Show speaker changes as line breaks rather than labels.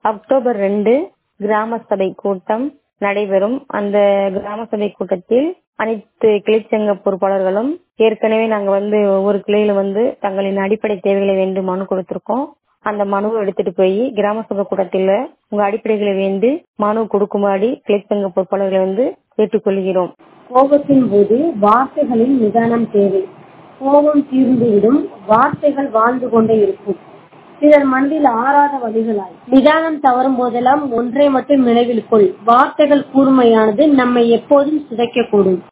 October ரெண்டு கிராம சபை கூட்டம் நடைபெறும் அந்த கிராம சபை கூட்டத்தில் அனைத்து கிளைச்சங்க பொறுப்பாளர்களும் ஏற்கனவே நாங்க வந்து ஒவ்வொரு கிளையில வந்து தங்களின் அடிப்படை தேவைகளை வேண்டி மனு கொடுத்திருக்கோம் அந்த மனுவை எடுத்துட்டு போய் கிராம சபை கூட்டத்தில் உங்க அடிப்படைகளை வேண்டி மனு கொடுக்கும்படி கிளைச்சங்க பொறுப்பாளர்களை வந்து கேட்டுக்கொள்கிறோம்
கோபத்தின் போது வார்த்தைகளின் நிதானம் தேவை கோபம் தீர்ந்துவிடும் வார்த்தைகள் வாழ்ந்து கொண்டே இருக்கும் சிலர் மனதில் ஆறாத வழிகளாய் நிதானம் தவறும் போதெல்லாம் ஒன்றை மட்டும் நினைவில் கொள் வார்த்தைகள் கூர்மையானது நம்மை எப்போதும் சிதைக்கக்கூடும்